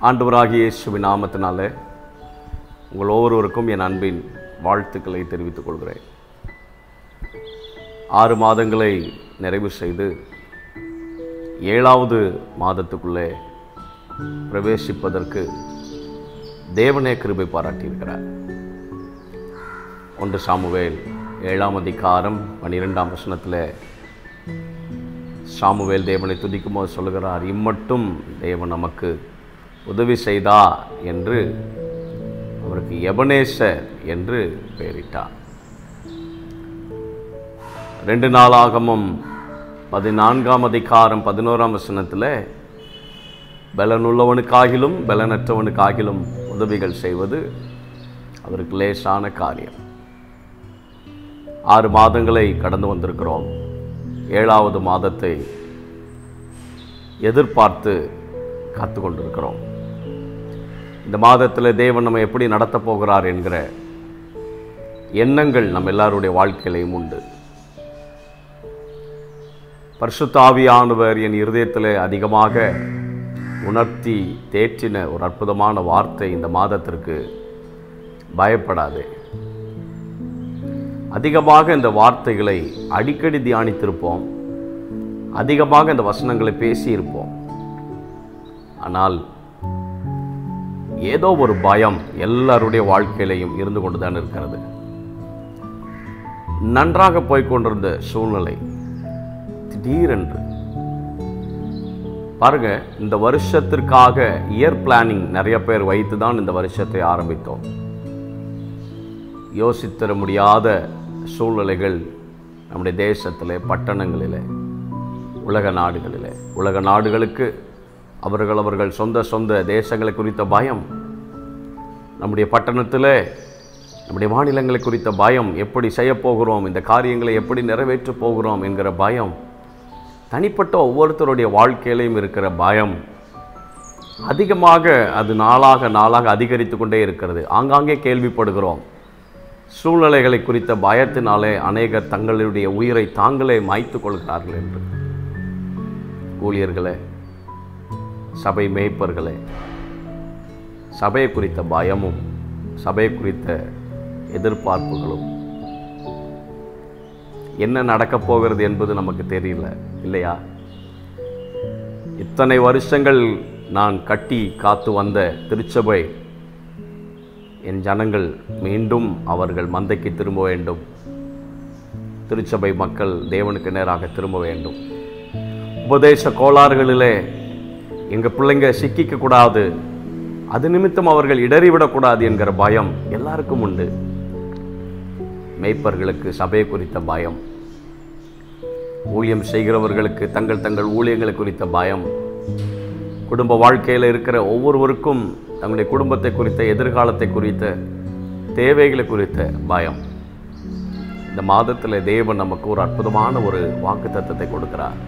ஆண்டவராகிய இயேசுவின் நாமத்தினால உங்கள் ஒவ்வொருவருக்கும் என் அன்பின் வாழ்த்துக்களை தெரிவித்துக் கொள்கிறேன் ஆறு மாதங்களை நிறைவு செய்து ஏழாவது மாதத்துக்குள்ளே பிரவேசிப்பதற்கு தேவனே கிருபை பாராட்டியிருக்கிறார் ஒன்று சாமுவேல் ஏழாம் அதிகாரம் பன்னிரெண்டாம் வசனத்தில் சாமுவேல் தேவனை துதிக்கும்போது சொல்லுகிறார் இம்மட்டும் தேவன் நமக்கு உதவி செய்தா என்று அவருக்கு எபனேசர் என்று பெயரிட்டார் ரெண்டு நாளாகமும் பதினான்காம் அதிகாரம் பதினோராம் வசனத்தில் பலனுள்ளவனுக்காகிலும் பலனற்றவனுக்காகிலும் உதவிகள் செய்வது அவருக்கு லேசான காரியம் ஆறு மாதங்களை கடந்து வந்திருக்கிறோம் ஏழாவது மாதத்தை எதிர்பார்த்து காத்து கொண்டிருக்கிறோம் இந்த மாதத்தில் தேவன் நம்ம எப்படி நடத்தப் போகிறார் என்கிற எண்ணங்கள் நம்ம எல்லாருடைய வாழ்க்கையிலையும் உண்டு பரிசுத்தாவியானவர் என் இருதயத்தில் அதிகமாக உணர்த்தி தேற்றின ஒரு அற்புதமான வார்த்தை இந்த மாதத்திற்கு பயப்படாதே அதிகமாக இந்த வார்த்தைகளை அடிக்கடி தியானித்திருப்போம் அதிகமாக இந்த வசனங்களை பேசியிருப்போம் ஆனால் ஏதோ ஒரு பயம் எல்லாருடைய வாழ்க்கையிலையும் இருந்து கொண்டுதான் இருக்கிறது நன்றாக போய்க்கொண்டிருந்த சூழ்நிலை திடீரென்று பாருங்க இந்த வருஷத்திற்காக இயர் பிளானிங் நிறைய பேர் வைத்து தான் இந்த வருஷத்தை ஆரம்பித்தோம் யோசித்தர முடியாத சூழ்நிலைகள் நம்முடைய தேசத்தில் பட்டணங்களில் உலக நாடுகளில் உலக நாடுகளுக்கு அவர்கள் அவர்கள் சொந்த சொந்த தேசங்களை குறித்த பயம் நம்முடைய பட்டணத்தில் நம்முடைய மாநிலங்களை குறித்த பயம் எப்படி செய்யப்போகிறோம் இந்த காரியங்களை எப்படி நிறைவேற்றப் போகிறோம் என்கிற பயம் தனிப்பட்ட ஒவ்வொருத்தருடைய வாழ்க்கையிலையும் இருக்கிற பயம் அதிகமாக அது நாளாக நாளாக அதிகரித்து கொண்டே இருக்கிறது ஆங்காங்கே கேள்விப்படுகிறோம் சூழ்நிலைகளை குறித்த பயத்தினாலே அநேகர் தங்களுடைய உயிரை தாங்களே மாய்த்து கொள்கிறார்கள் என்று ஊழியர்களே சபை மேய்ப்பர்களே சபையை குறித்த பயமும் சபை குறித்த எதிர்பார்ப்புகளும் என்ன நடக்கப் போகிறது என்பது நமக்கு தெரியல இல்லையா இத்தனை வருஷங்கள் நான் கட்டி காத்து வந்த திருச்சபை என் ஜனங்கள் மீண்டும் அவர்கள் மந்தைக்கு திரும்ப வேண்டும் திருச்சபை மக்கள் தேவனுக்கு நேராக திரும்ப வேண்டும் உபதேச கோளாறுகளிலே எங்கள் பிள்ளைங்க சிக்கிக்க கூடாது அது நிமித்தம் அவர்கள் இடறிவிடக்கூடாது என்கிற பயம் எல்லாருக்கும் உண்டு மெய்ப்பர்களுக்கு சபை குறித்த பயம் ஊழியம் செய்கிறவர்களுக்கு தங்கள் தங்கள் ஊழியங்களை குறித்த பயம் குடும்ப வாழ்க்கையில் இருக்கிற ஒவ்வொருவருக்கும் தங்களுடைய குடும்பத்தை குறித்த எதிர்காலத்தை குறித்த தேவைகளை குறித்த பயம் இந்த மாதத்தில் தேவன் நமக்கு ஒரு அற்புதமான ஒரு வாக்கு தத்தத்தை கொடுக்கிறார்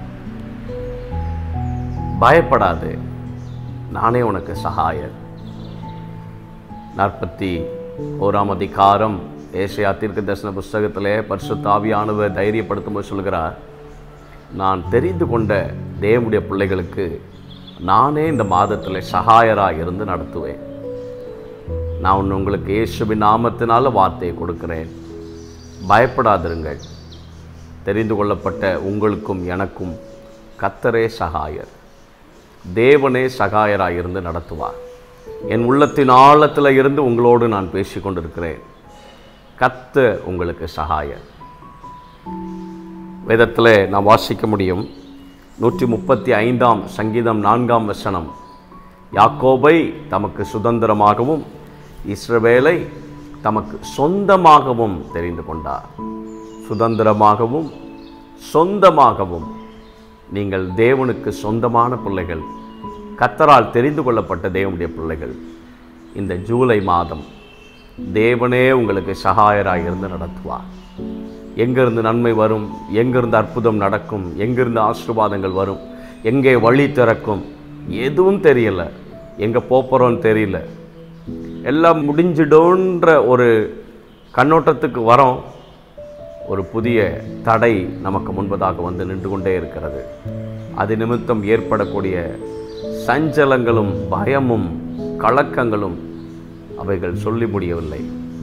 பயப்படாது நானே உனக்கு சகாயர் நாற்பத்தி ஓராம் அதிகாரம் ஏசியா தீர்க்க தரிசன புஸ்தகத்திலே பரிசுத்தாவியானவர் தைரியப்படுத்தும் போது சொல்கிறார் நான் தெரிந்து கொண்ட தேவனுடைய பிள்ளைகளுக்கு நானே இந்த மாதத்தில் சகாயராக இருந்து நடத்துவேன் நான் ஒன்று உங்களுக்கு இயேசுவின் நாமத்தினால வார்த்தையை கொடுக்கிறேன் பயப்படாதிருங்கள் தெரிந்து கொள்ளப்பட்ட உங்களுக்கும் எனக்கும் கத்தரே சகாயர் தேவனே சகாயராக இருந்து நடத்துவார் என் உள்ளத்தின் ஆழத்தில் இருந்து உங்களோடு நான் பேசி கொண்டிருக்கிறேன் கத்த உங்களுக்கு சகாயர் வேதத்தில் நாம் வாசிக்க முடியும் நூற்றி முப்பத்தி ஐந்தாம் சங்கீதம் நான்காம் வசனம் யாக்கோபை தமக்கு சுதந்திரமாகவும் இஸ்ரவேலை தமக்கு சொந்தமாகவும் தெரிந்து கொண்டார் சுதந்திரமாகவும் சொந்தமாகவும் நீங்கள் தேவனுக்கு சொந்தமான பிள்ளைகள் கத்தரால் தெரிந்து கொள்ளப்பட்ட தேவனுடைய பிள்ளைகள் இந்த ஜூலை மாதம் தேவனே உங்களுக்கு சகாயராக இருந்து நடத்துவார் எங்கிருந்து நன்மை வரும் எங்கிருந்து அற்புதம் நடக்கும் எங்கிருந்து ஆசீர்வாதங்கள் வரும் எங்கே வழி திறக்கும் எதுவும் தெரியல எங்கே போகிறோன்னு தெரியல எல்லாம் முடிஞ்சிடும்ன்ற ஒரு கண்ணோட்டத்துக்கு வரோம் ஒரு புதிய தடை நமக்கு முன்பதாக வந்து நின்று கொண்டே இருக்கிறது அது நிமித்தம் ஏற்படக்கூடிய சஞ்சலங்களும் பயமும் கலக்கங்களும் அவைகள் சொல்லி முடியவில்லை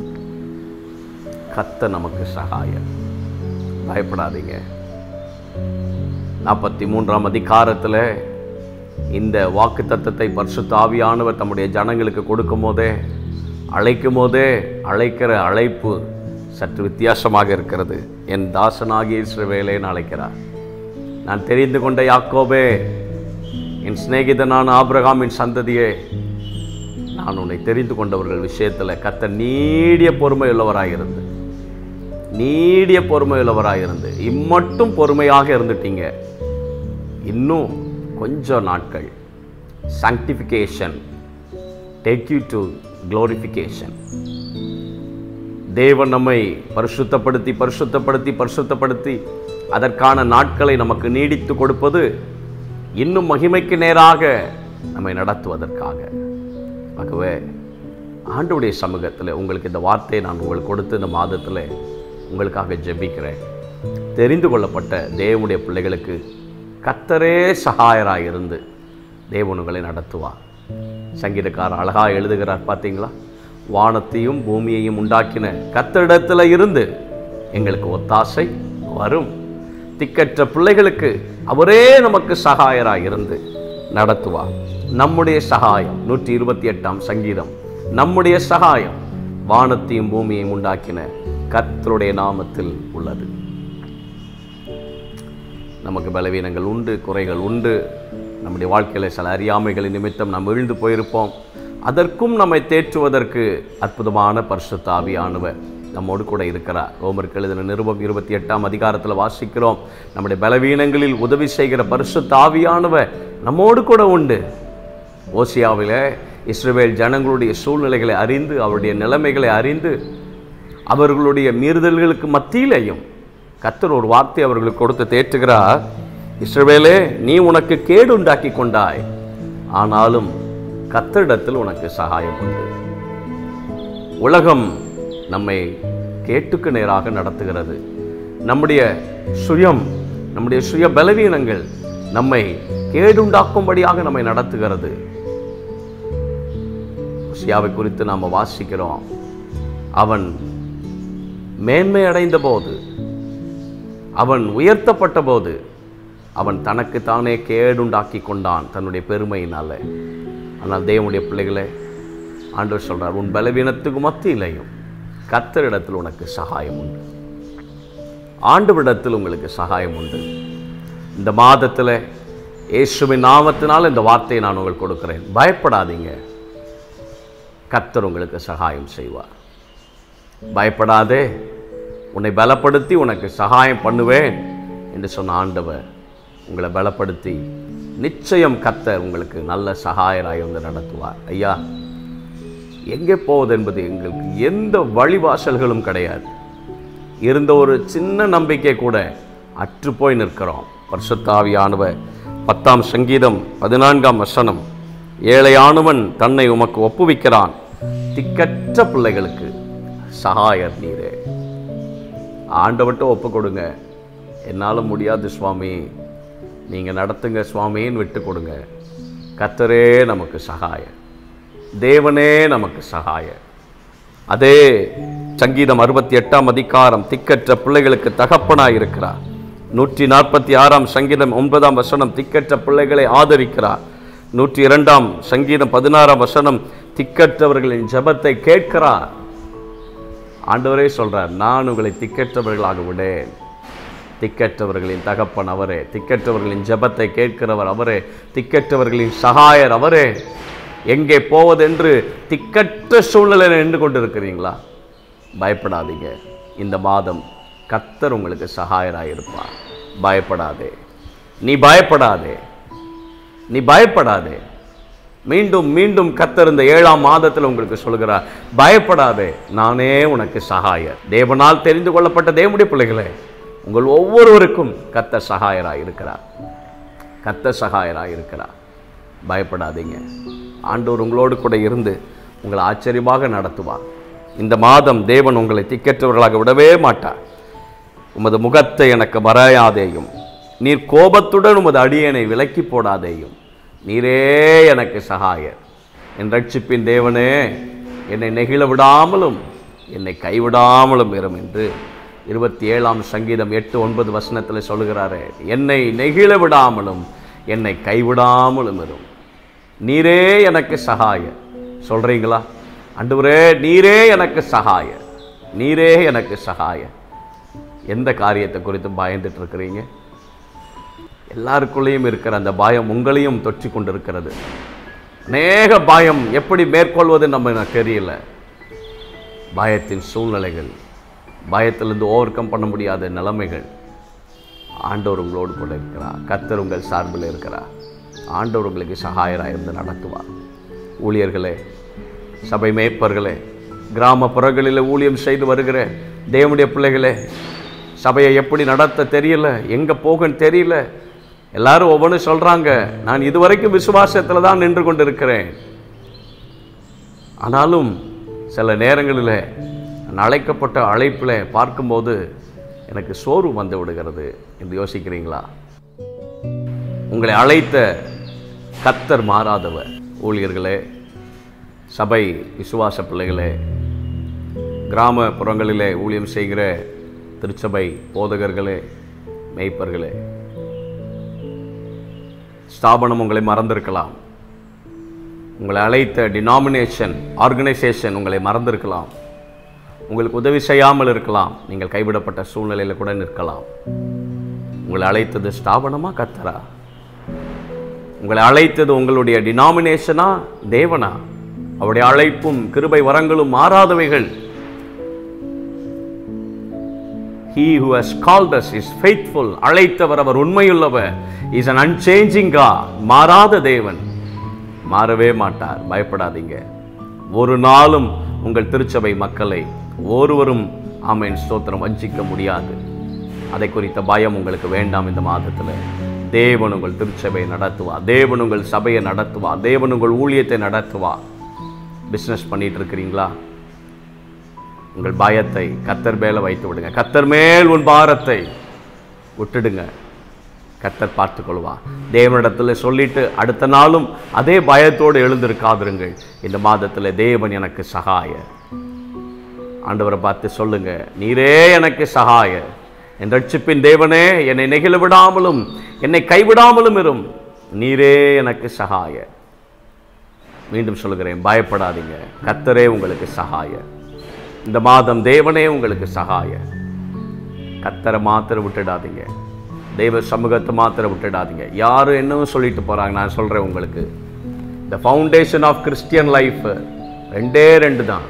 கத்த நமக்கு சகாயம் பயப்படாதீங்க நாற்பத்தி மூன்றாம் அதிகாரத்தில் இந்த வாக்கு தத்தத்தை பரிசுத்த ஆவியானவர் தம்முடைய ஜனங்களுக்கு கொடுக்கும் போதே அழைக்கும் போதே அழைக்கிற அழைப்பு சற்று வித்தியாசமாக இருக்கிறது என் தாசனாகிய இஸ்ரவேலேன்னு அழைக்கிறார் நான் தெரிந்து கொண்ட யாக்கோபே என் சிநேகிதனான ஆபிரகாமின் சந்ததியே நான் உன்னை தெரிந்து கொண்டவர்கள் விஷயத்தில் கத்த நீடிய பொறுமை உள்ளவராயிருந்து நீடிய பொறுமை உள்ளவராயிருந்து இம்மட்டும் பொறுமையாக இருந்துட்டீங்க இன்னும் கொஞ்சம் நாட்கள் sanctification take you to glorification தேவன் நம்மை பரிசுத்தப்படுத்தி பரிசுத்தப்படுத்தி பரிசுத்தப்படுத்தி அதற்கான நாட்களை நமக்கு நீடித்து கொடுப்பது இன்னும் மகிமைக்கு நேராக நம்மை நடத்துவதற்காக ஆகவே ஆண்டுடைய சமூகத்தில் உங்களுக்கு இந்த வார்த்தையை நான் உங்களுக்கு கொடுத்து இந்த மாதத்தில் உங்களுக்காக ஜெபிக்கிறேன் தெரிந்து கொள்ளப்பட்ட தேவனுடைய பிள்ளைகளுக்கு கத்தரே சகாயராக இருந்து தேவன் உங்களை நடத்துவார் சங்கீதக்காரர் அழகாக எழுதுகிறார் பார்த்தீங்களா வானத்தையும் பூமியையும் உண்டாக்கின கத்தரிடத்தில் இருந்து எங்களுக்கு ஒத்தாசை வரும் திக்கற்ற பிள்ளைகளுக்கு அவரே நமக்கு சகாயராக இருந்து நடத்துவார் நம்முடைய சகாயம் நூற்றி இருபத்தி எட்டாம் சங்கீதம் நம்முடைய சகாயம் வானத்தையும் பூமியையும் உண்டாக்கின கர்த்தருடைய நாமத்தில் உள்ளது நமக்கு பலவீனங்கள் உண்டு குறைகள் உண்டு நம்முடைய வாழ்க்கையில் சில அறியாமைகளின் நிமித்தம் நாம் விழுந்து போயிருப்போம் அதற்கும் நம்மை தேற்றுவதற்கு அற்புதமான பரிசுத்த ஆவியானவர் நம்மோடு கூட இருக்கிறார் ரோமருக்கு எழுதின நிருபம் இருபத்தி எட்டாம் அதிகாரத்தில் வாசிக்கிறோம் நம்முடைய பலவீனங்களில் உதவி செய்கிற பரிசுத்த ஆவியானவர் நம்மோடு கூட உண்டு ஓசியாவில் இஸ்ரவேல் ஜனங்களுடைய சூழ்நிலைகளை அறிந்து அவருடைய நிலைமைகளை அறிந்து அவர்களுடைய மீறுதல்களுக்கு மத்தியிலேயும் கத்தர் ஒரு வார்த்தை அவர்களுக்கு கொடுத்து தேற்றுகிறார் இஸ்ரவேலே நீ உனக்கு கேடு உண்டாக்கி கொண்டாய் ஆனாலும் கத்தரிடத்தில் உனக்கு சகாயம் உண்டு உலகம் நம்மை கேட்டுக்கு நேராக நடத்துகிறது நம்முடைய சுயம் நம்முடைய சுய பலவீனங்கள் நம்மை கேடுண்டாக்கும்படியாக நம்மை நடத்துகிறது உசியாவை குறித்து நாம் வாசிக்கிறோம் அவன் மேன்மை அடைந்த போது அவன் உயர்த்தப்பட்ட போது அவன் தனக்கு தானே கேடுண்டாக்கி கொண்டான் தன்னுடைய பெருமையினால ஆனால் தேவனுடைய பிள்ளைகளே ஆண்டவர் சொல்றார் உன் பலவீனத்துக்கு மத்தியிலையும் கத்தரிடத்தில் உனக்கு சகாயம் உண்டு ஆண்டவரிடத்தில் உங்களுக்கு சகாயம் உண்டு இந்த மாதத்தில் இயேசுவின் நாமத்தினால் இந்த வார்த்தையை நான் உங்களுக்கு கொடுக்கிறேன் பயப்படாதீங்க கத்தர் உங்களுக்கு சகாயம் செய்வார் பயப்படாதே உன்னை பலப்படுத்தி உனக்கு சகாயம் பண்ணுவேன் என்று சொன்ன ஆண்டவர் உங்களை பலப்படுத்தி நிச்சயம் கத்தர் உங்களுக்கு நல்ல சகாயராய் வந்து நடத்துவார் ஐயா எங்கே போவது என்பது எங்களுக்கு எந்த வழிவாசல்களும் கிடையாது இருந்த ஒரு சின்ன நம்பிக்கை கூட அற்று போய் நிற்கிறோம் பரிசுத்தாவியானவர் பத்தாம் சங்கீதம் பதினான்காம் வசனம் ஏழையானவன் தன்னை உமக்கு ஒப்புவிக்கிறான் திக்கற்ற பிள்ளைகளுக்கு சகாயர் நீரே ஆண்டவர்கிட்ட ஒப்பு கொடுங்க என்னால் முடியாது சுவாமி நீங்கள் நடத்துங்க சுவாமின்னு விட்டு கொடுங்க கத்தரே நமக்கு சகாயம் தேவனே நமக்கு சகாயம் அதே சங்கீதம் அறுபத்தி எட்டாம் அதிகாரம் திக்கற்ற பிள்ளைகளுக்கு தகப்பனாய் இருக்கிறார் நூற்றி நாற்பத்தி ஆறாம் சங்கீதம் ஒன்பதாம் வசனம் திக்கற்ற பிள்ளைகளை ஆதரிக்கிறார் நூற்றி இரண்டாம் சங்கீதம் பதினாறாம் வசனம் திக்கற்றவர்களின் ஜெபத்தை கேட்கிறார் ஆண்டவரே சொல்றார் நான் உங்களை திக்கற்றவர்களாக விடேன் திக்கற்றவர்களின் தகப்பன் அவரே திக்கற்றவர்களின் ஜெபத்தை கேட்கிறவர் அவரே திக்கற்றவர்களின் சகாயர் அவரே எங்கே போவதென்று திக்கற்ற சூழ்நிலையில் நின்று கொண்டிருக்கிறீங்களா பயப்படாதீங்க இந்த மாதம் கத்தர் உங்களுக்கு சகாயராக இருப்பார் பயப்படாதே நீ பயப்படாதே நீ பயப்படாதே மீண்டும் மீண்டும் கத்தர் இந்த ஏழாம் மாதத்தில் உங்களுக்கு சொல்கிறார் பயப்படாதே நானே உனக்கு சகாயர் தேவனால் தெரிந்து கொள்ளப்பட்ட தேவனுடைய பிள்ளைகளே உங்கள் ஒவ்வொருவருக்கும் கத்த சகாயராக இருக்கிறார் கத்த சகாயராக இருக்கிறார் பயப்படாதீங்க ஆண்டவர் உங்களோடு கூட இருந்து உங்களை ஆச்சரியமாக நடத்துவார் இந்த மாதம் தேவன் உங்களை திக்கற்றவர்களாக விடவே மாட்டார் உமது முகத்தை எனக்கு மறையாதேயும் நீர் கோபத்துடன் உமது அடியனை விலக்கி போடாதேயும் நீரே எனக்கு சகாயர் என் ரட்சிப்பின் தேவனே என்னை நெகிழ விடாமலும் என்னை கைவிடாமலும் இரும் என்று இருபத்தி ஏழாம் சங்கீதம் எட்டு ஒன்பது வசனத்தில் சொல்லுகிறாரே என்னை நெகிழ விடாமலும் என்னை கைவிடாமலும் இரும் நீரே எனக்கு சகாய சொல்கிறீங்களா அன்றுவரே நீரே எனக்கு சகாய நீரே எனக்கு சகாய எந்த காரியத்தை குறித்து பயந்துட்டு இருக்கிறீங்க எல்லாருக்குள்ளேயும் இருக்கிற அந்த பயம் உங்களையும் தொற்றி கொண்டிருக்கிறது அநேக பயம் எப்படி மேற்கொள்வது நம்ம எனக்கு தெரியல பயத்தின் சூழ்நிலைகள் பயத்திலிருந்து ஓவர் கம் பண்ண முடியாத நிலைமைகள் ஆண்டவர் உங்களோடு கூட இருக்கிறார் கர்த்தர் உங்கள் சார்பில் இருக்கிறார் ஆண்டவர் உங்களுக்கு சகாயராக இருந்து நடத்துவார் ஊழியர்களே சபை மேய்ப்பர்களே கிராமப்புறங்களில் ஊழியம் செய்து வருகிற தேவனுடைய பிள்ளைகளே சபையை எப்படி நடத்த தெரியல எங்கே போகன்னு தெரியல எல்லாரும் ஒவ்வொன்றும் சொல்கிறாங்க நான் இதுவரைக்கும் விசுவாசத்தில் தான் நின்று கொண்டிருக்கிறேன் ஆனாலும் சில நேரங்களில் நான் அழைக்கப்பட்ட அழைப்பில் பார்க்கும்போது எனக்கு சோர்வு வந்து விடுகிறது என்று யோசிக்கிறீங்களா உங்களை அழைத்த கத்தர் மாறாதவர் ஊழியர்களே சபை விசுவாச பிள்ளைகளே கிராமப்புறங்களிலே ஊழியம் செய்கிற திருச்சபை போதகர்களே மேய்ப்பர்களே ஸ்தாபனம் உங்களை மறந்திருக்கலாம் உங்களை அழைத்த டினாமினேஷன் ஆர்கனைசேஷன் உங்களை மறந்திருக்கலாம் உங்களுக்கு உதவி செய்யாமல் இருக்கலாம் நீங்கள் கைவிடப்பட்ட சூழ்நிலையில் கூட நிற்கலாம் உங்களை அழைத்தது ஸ்தாபனமா கத்தரா உங்களை அழைத்தது உங்களுடைய டினாமினேஷனா தேவனா அவருடைய அழைப்பும் கிருபை வரங்களும் மாறாதவைகள் He who has called us is faithful. அழைத்தவர் அவர் உண்மையுள்ளவர் இஸ் an unchanging God. மாறாத தேவன் மாறவே மாட்டார் பயப்படாதீங்க ஒரு நாளும் உங்கள் திருச்சபை மக்களை ஒருவரும் ஆமேன் ஸ்தோத்திரம் வஞ்சிக்க முடியாது அதை குறித்த பயம் உங்களுக்கு வேண்டாம் இந்த மாதத்தில் தேவன் உங்கள் திருச்சபையை நடத்துவார் தேவன் உங்கள் சபையை நடத்துவார் தேவன் உங்கள் ஊழியத்தை நடத்துவார் பிஸ்னஸ் பண்ணிட்டு இருக்கிறீங்களா உங்கள் பயத்தை கத்தர் மேல வைத்து விடுங்க கத்தர் மேல் உன் பாரத்தை விட்டுடுங்க கத்தர் பார்த்துக் கொள்வார் தேவனிடத்தில் சொல்லிட்டு அடுத்த நாளும் அதே பயத்தோடு எழுந்திருக்காதிருங்கள் இந்த மாதத்தில் தேவன் எனக்கு சகாய ஆண்டவரை பார்த்து சொல்லுங்க நீரே எனக்கு சகாய என் ரட்சிப்பின் தேவனே என்னை நெகிழ விடாமலும் என்னை கைவிடாமலும் இரும் நீரே எனக்கு சகாய மீண்டும் சொல்லுகிறேன் பயப்படாதீங்க கத்தரே உங்களுக்கு சகாய இந்த மாதம் தேவனே உங்களுக்கு சகாய கத்தரை மாத்திரம் விட்டுடாதீங்க தெய்வ சமூகத்தை மாத்திரம் விட்டுடாதீங்க யாரும் என்னவும் சொல்லிட்டு போறாங்க நான் சொல்றேன் உங்களுக்கு the foundation of Christian life ரெண்டே ரெண்டு தான்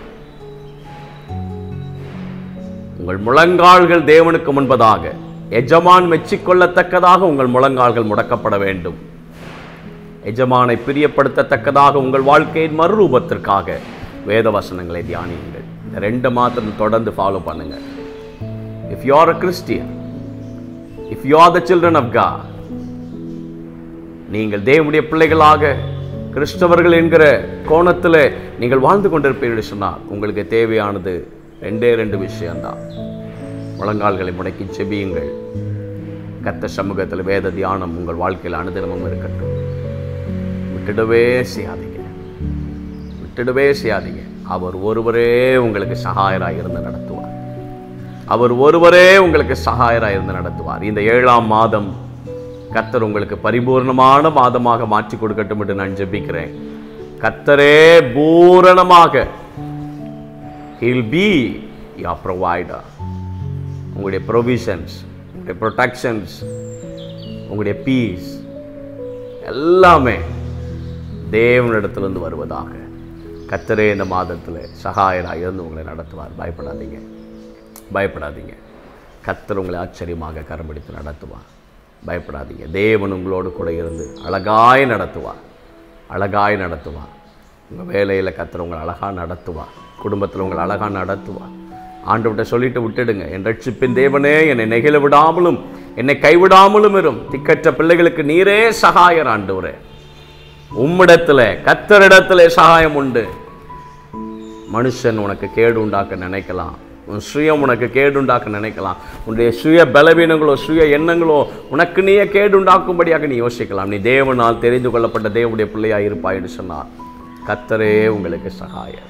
உங்கள் முழங்கால்கள் தேவனுக்கு முன்பதாக எஜமான் மெச்சிக்கொள்ளத்தக்கதாக உங்கள் முழங்கால்கள் முடக்கப்பட வேண்டும் எஜமானை பிரியப்படுத்தத்தக்கதாக உங்கள் வாழ்க்கையின் மறுரூபத்திற்காக வேத வசனங்களை தியானியுங்கள் இந்த ரெண்டு மாத்திரம் தொடர்ந்து ஃபாலோ பண்ணுங்க if you are a Christian if you are the children of God நீங்கள் தேவனுடைய பிள்ளைகளாக கிறிஸ்தவர்கள் என்கிற கோணத்தில் நீங்கள் வாழ்ந்து கொண்டிருப்பீர்கள் சொன்னால் உங்களுக்கு தேவையானது ரெண்டே ரெண்டு விஷயம்தான் முழங்கால்களை முடக்கி செபியுங்கள் கத்த சமூகத்தில் வேத தியானம் உங்கள் வாழ்க்கையில் அனுதினமும் இருக்கட்டும் விட்டுடவே செய்யாதீங்க விட்டுடவே செய்யாதீங்க அவர் ஒருவரே உங்களுக்கு சகாயராக இருந்து நடத்துவார் அவர் ஒருவரே உங்களுக்கு சகாயராக இருந்து நடத்துவார் இந்த ஏழாம் மாதம் கத்தர் உங்களுக்கு பரிபூர்ணமான மாதமாக மாற்றி கொடுக்கட்டும் என்று நான் ஜெபிக்கிறேன் கத்தரே பூரணமாக ஹில் பி யா ப்ரொவைடர் உங்களுடைய ப்ரொவிஷன்ஸ் உங்களுடைய ப்ரொடெக்ஷன்ஸ் உங்களுடைய பீஸ் எல்லாமே தேவனிடத்திலிருந்து வருவதாக கத்தரே இந்த மாதத்தில் சகாயராக இருந்து உங்களை நடத்துவார் பயப்படாதீங்க பயப்படாதீங்க கத்தர் உங்களை ஆச்சரியமாக கரம் பிடித்து நடத்துவார் பயப்படாதீங்க தேவன் உங்களோடு கூட இருந்து அழகாய் நடத்துவார் அழகாய் நடத்துவார் உங்கள் வேலையில் கத்தர் உங்களை அழகாக நடத்துவார் குடும்பத்தில் உங்களை அழகாக நடத்துவார் ஆண்டவர்கிட்ட சொல்லிட்டு விட்டுடுங்க என் ரட்சிப்பின் தேவனே என்னை நெகிழ விடாமலும் என்னை கைவிடாமலும் இரும் திக்கற்ற பிள்ளைகளுக்கு நீரே சகாயர் ஆண்டவரே உம்மிடத்துல கத்தரிடத்துல சகாயம் உண்டு மனுஷன் உனக்கு கேடு உண்டாக்க நினைக்கலாம் உன் சுயம் உனக்கு கேடு உண்டாக்க நினைக்கலாம் உன்னுடைய சுய பலவீனங்களோ சுய எண்ணங்களோ உனக்கு நீயே கேடு உண்டாக்கும்படியாக நீ யோசிக்கலாம் நீ தேவனால் தெரிந்து கொள்ளப்பட்ட தேவனுடைய பிள்ளையாக இருப்பாய் என்று சொன்னார் கத்தரே உங்களுக்கு சகாயர்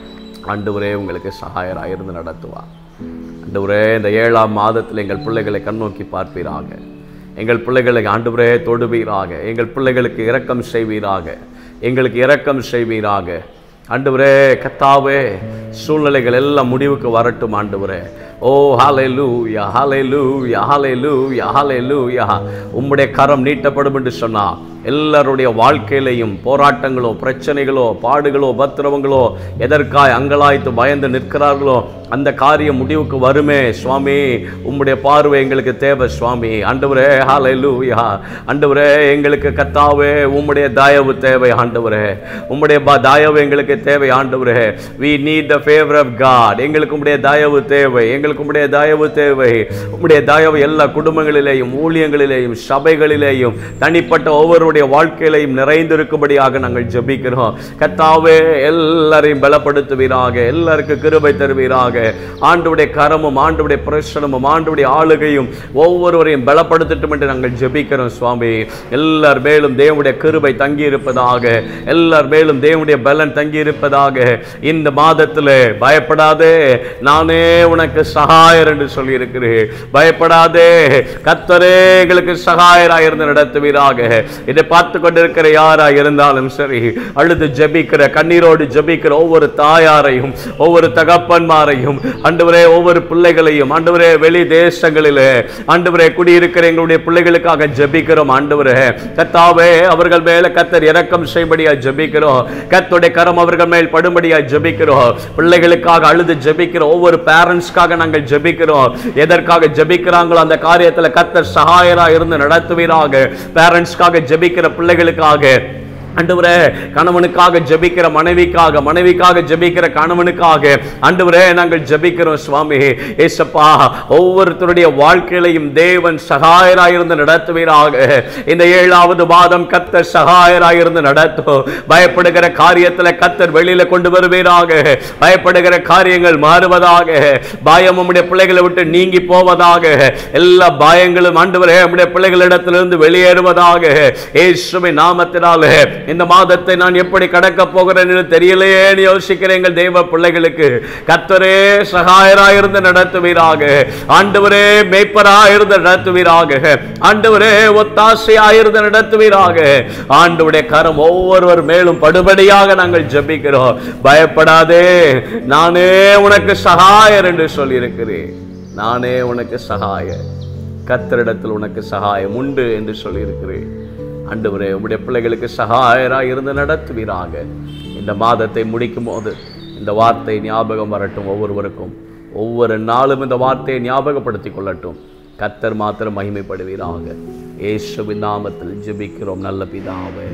ஆண்டவரே உங்களுக்கு சகாயராக இருந்து நடத்துவார் ஆண்டவரே இந்த ஏழாம் மாதத்தில் எங்கள் பிள்ளைகளை கண்ணோக்கி பார்ப்பீராக எங்கள் பிள்ளைகளை ஆண்டவரே தொடுவீராக எங்கள் பிள்ளைகளுக்கு இரக்கம் செய்வீராக எங்களுக்கு இரக்கம் செய்வீராக ஆண்டவரே கத்தாவே சூழ்நிலைகள் எல்லாம் முடிவுக்கு வரட்டும் ஆண்டவரே ஓ ஹாலே லூயா ஹாலே லூயா ஹாலே லூயா ஹாலே லூயா உம்முடைய கரம் நீட்டப்படும் என்று சொன்னா எல்லாருடைய வாழ்க்கையிலையும் போராட்டங்களோ பிரச்சனைகளோ பாடுகளோ பத்திரவங்களோ எதற்காய் அங்கலாய்த்து பயந்து நிற்கிறார்களோ அந்த காரியம் முடிவுக்கு வருமே சுவாமி உம்முடைய பார்வை எங்களுக்கு தேவை சுவாமி ஆண்டவரே ஹாலே லூயா ஆண்டவரே எங்களுக்கு கத்தாவே உம்முடைய தயவு தேவை ஆண்டவரே உம்முடைய ப- தயவு எங்களுக்கு தேவை ஆண்டவரே we need the favor of god எங்களுக்கு உம்முடைய தயவு தேவை எங்களுக்கு உம்முடைய தயவு தேவை உம்முடைய தயவு எல்லா குடும்பங்களிலேயும் ஊழியங்களிலேயும் சபைகளிலேயும் தனிப்பட்ட ஒவ்வொருடைய வாழ்க்கையிலையும் நிறைந்திருக்கும்படியாக நாங்கள் ஜெபிக்கிறோம் கத்தாவே எல்லாரையும் பலப்படுத்துவீராக எல்லாருக்கும் கிருபை தருவீராக ஆண்டுடைய கரமும் ஆண்டுடைய பிரசனமும் ஆண்டுடைய ஆளுகையும் ஒவ்வொருவரையும் பலப்படுத்தட்டும் என்று நாங்கள் ஜெபிக்கிறோம் சுவாமி எல்லார் மேலும் தேவனுடைய கிருபை தங்கி இருப்பதாக எல்லார் மேலும் தேவனுடைய பலன் தங்கி இருப்பதாக இந்த மாதத்தில் பயப்படாதே நானே உனக்கு சகாயர் என்று சொல்லி இருக்கிறேன் பயப்படாதே கத்தரே எங்களுக்கு சகாயராக இருந்து நடத்துவீராக இதை பார்த்து கொண்டிருக்கிற யாரா இருந்தாலும் சரி அழுது ஜெபிக்கிற கண்ணீரோடு ஜெபிக்கிற ஒவ்வொரு தாயாரையும் ஒவ்வொரு தகப்பன்மாரையும் ஆண்டவரே ஒவ்வொரு பிள்ளைகளையும் ஆண்டவரே வெளி தேசங்களிலே ஆண்டவரே குடியிருக்கிற எங்களுடைய பிள்ளைகளுக்காக ஜெபிக்கிறோம் ஆண்டவரே கத்தாவே அவர்கள் மேல கத்தர் இரக்கம் செய்யும்படியா ஜெபிக்கிறோம் கத்துடைய கரம் அவர்கள் மேல் படும்படியா ஜெபிக்கிறோம் பிள்ளைகளுக்காக அழுது ஜெபிக்கிற ஒவ்வொரு பேரண்ட்ஸ்க்காக நாங்கள் ஜெபிக்கிறோம் எதற்காக ஜெபிக்கிறாங்களோ அந்த காரியத்துல கத்தர் சகாயரா இருந்து நடத்துவீராக பேரண்ட்ஸ்க்காக ஜெபிக்கிற பிள்ளைகளுக்காக ஆண்டவரே கணவனுக்காக ஜெபிக்கிற மனைவிக்காக மனைவிக்காக ஜெபிக்கிற கணவனுக்காக ஆண்டவரே நாங்கள் ஜெபிக்கிறோம் சுவாமி ஏசப்பா ஒவ்வொருத்தருடைய வாழ்க்கையிலையும் தேவன் சகாயராயிருந்து நடத்துவீராக இந்த ஏழாவது மாதம் கத்தர் சகாயராயிருந்து நடத்தும் பயப்படுகிற காரியத்துல கத்தர் வெளியில கொண்டு வருவீராக பயப்படுகிற காரியங்கள் மாறுவதாக பயம் உம்முடைய பிள்ளைகளை விட்டு நீங்கி போவதாக எல்லா பயங்களும் ஆண்டவரே உம்முடைய பிள்ளைகளிடத்திலிருந்து வெளியேறுவதாக இயேசுவின் நாமத்தினாலே இந்த மாதத்தை நான் எப்படி கடக்க போகிறேன் என்று தெரியலையேன்னு யோசிக்கிற எங்கள் தெய்வ பிள்ளைகளுக்கு கத்தரே சகாயராயிருந்து நடத்துவீராக ஆண்டவரே மேய்ப்பராயிருந்து நடத்துவீராக ஆண்டவரே ஒத்தாசையாயிருந்து நடத்துவீராக ஆண்டவருடைய கரம் ஒவ்வொருவர் மேலும் படுபடியாக நாங்கள் ஜெபிக்கிறோம் பயப்படாதே நானே உனக்கு சகாயர் என்று சொல்லியிருக்கிறேன் நானே உனக்கு சகாயர் கத்தரிடத்தில் உனக்கு சகாயம் உண்டு என்று சொல்லியிருக்கிறேன் ஆண்டவரே உம்முடைய பிள்ளைகளுக்கு சகாயராக இருந்து நடத்துவீராக இந்த மாதத்தை முடிக்கும் போது இந்த வார்த்தை ஞாபகம் வரட்டும் ஒவ்வொருவருக்கும் ஒவ்வொரு நாளும் இந்த வார்த்தையை ஞாபகப்படுத்திக் கொள்ளட்டும் கத்தர் மாத்திரம் மகிமைப்படுவீராக இயேசுவின் நாமத்தில் ஜெபிக்கிறோம் நல்ல பிதாவே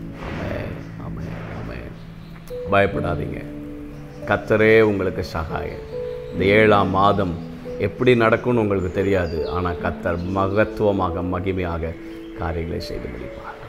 ஆமென் ஆமென் ஆமென் பயப்படாதீங்க கத்தரே உங்களுக்கு சகாயம் இந்த ஏழாம் மாதம் எப்படி நடக்கும்னு உங்களுக்கு தெரியாது ஆனால் கத்தர் மகத்துவமாக மகிமையாக காரியங்களை செய்து முடிப்பார்